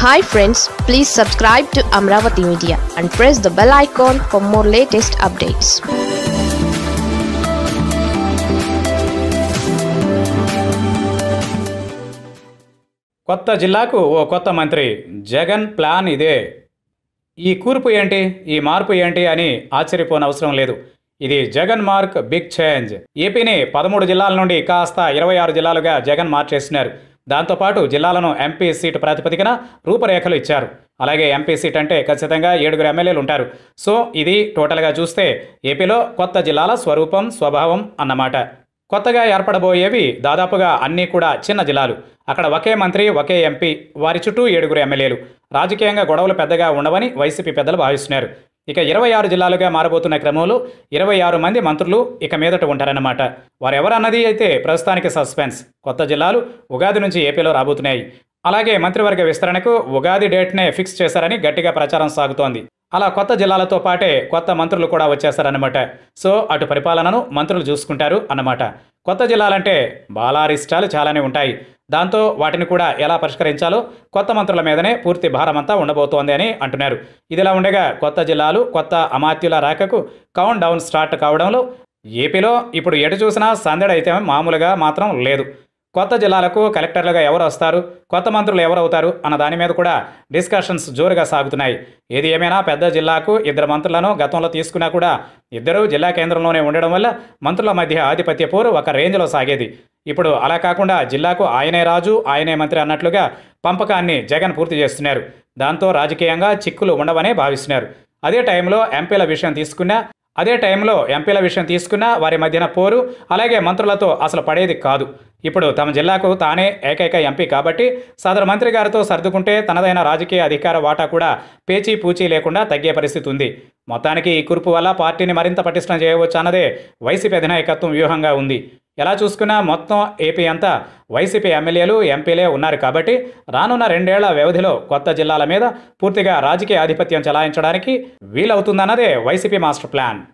hi friends please subscribe to Amaravati media and press the bell icon for more latest updates కొత్త జిల్లాకు ఓ కొత్త మంత్రి Jagan plan ఇదే ఈ కూర్పు ఏంటి ఈ మార్పు ఏంటి అని ఆశ్చర్యపోనవసరం లేదు ఇది జగన్ మార్క్ బిగ్ చేంజ్ ఏపీని పదమూడు జిల్లాల నుండి కాస్త ఇరవై ఆరు జిల్లాలుగా జగన్ మార్చేస్తున్నారు దాంతోపాటు జిల్లాలను ఎంపీ సీటు ప్రాతిపదికన రూపురేఖలు ఇచ్చారు అలాగే ఎంపీ సీట్ అంటే ఖచ్చితంగా ఏడుగురు ఎమ్మెల్యేలు ఉంటారు సో ఇది టోటల్గా చూస్తే ఏపీలో కొత్త జిల్లాల స్వరూపం స్వభావం అన్నమాట కొత్తగా ఏర్పడబోయేవి దాదాపుగా అన్నీ కూడా చిన్న జిల్లాలు అక్కడ ఒకే మంత్రి ఒకే ఎంపీ వారి చుట్టూ ఏడుగురు ఎమ్మెల్యేలు రాజకీయంగా గొడవలు పెద్దగా ఉండవని వైసీపీ పెద్దలు భావిస్తున్నారు ఇక ఇరవై ఆరు జిల్లాలుగా మారబోతున్న క్రమంలో ఇరవై ఆరు మంది మంత్రులు ఇక మీదట ఉంటారన్నమాట వారెవరన్నది అయితే ప్రస్తుతానికి సస్పెన్స్ కొత్త జిల్లాలు ఉగాది నుంచి ఏపీలో రాబోతున్నాయి అలాగే మంత్రివర్గ విస్తరణకు ఉగాది డేట్నే ఫిక్స్ చేశారని గట్టిగా ప్రచారం సాగుతోంది అలా కొత్త జిల్లాలతో పాటే కొత్త మంత్రులు కూడా వచ్చేస్తారన్నమాట సో అటు పరిపాలనను మంత్రులు చూసుకుంటారు అన్నమాట కొత్త జిల్లాలంటే బాలారిష్టాలు చాలానే ఉంటాయి దాంతో వాటిని కూడా ఎలా పరిష్కరించాలో కొత్త మంత్రుల మీదనే పూర్తి భారమంతా ఉండబోతోంది అని అంటున్నారు ఇదిలా ఉండగా కొత్త జిల్లాలు కొత్త అమాత్యుల రాకకు కౌంట్ డౌన్ స్టార్ట్ కావడంలో ఏపీలో ఇప్పుడు ఎటు చూసినా సందడి అయితే మామూలుగా మాత్రం లేదు కొత్త జిల్లాలకు కలెక్టర్లుగా ఎవరు వస్తారు కొత్త మంత్రులు ఎవరు అవుతారు అన్న దాని మీద కూడా డిస్కషన్స్ జోరుగా సాగుతున్నాయి ఏది ఏమైనా పెద్ద జిల్లాకు ఇద్దరు మంత్రులను గతంలో తీసుకున్నా కూడా ఇద్దరు జిల్లా కేంద్రంలోనే ఉండడం వల్ల మంత్రుల మధ్య ఆధిపత్య పోరు ఒక రేంజ్లో సాగేది ఇప్పుడు అలా కాకుండా జిల్లాకు ఆయనే రాజు ఆయనే మంత్రి అన్నట్లుగా పంపకాన్ని జగన్ పూర్తి చేస్తున్నారు దాంతో రాజకీయంగా చిక్కులు ఉండవనే భావిస్తున్నారు అదే టైంలో ఎంపీల విషయం తీసుకున్నా అదే టైంలో ఎంపీల విషయం తీసుకున్నా వారి మధ్యన పోరు అలాగే మంత్రులతో అసలు పడేది కాదు ఇప్పుడు తమ జిల్లాకు తానే ఏకైక ఎంపీ కాబట్టి సదరు మంత్రి గారితో సర్దుకుంటే తనదైన రాజకీయ అధికార వాటా కూడా పేచీ పూచీ లేకుండా తగ్గే పరిస్థితి ఉంది మొత్తానికి ఈ కురుపు వల్ల పార్టీని మరింత పటిష్టం చేయవచ్చు అన్నదే వైసీపీ అధినాయకత్వం వ్యూహంగా ఉంది ఎలా చూసుకున్నా మొత్తం ఏపీ అంతా వైసీపీ ఎమ్మెల్యేలు ఎంపీలే ఉన్నారు కాబట్టి రానున్న రెండేళ్ల వ్యవధిలో కొత్త జిల్లాల మీద పూర్తిగా రాజకీయ ఆధిపత్యం చెలాయించడానికి వీలవుతుందన్నదే వైసీపీ మాస్టర్ ప్లాన్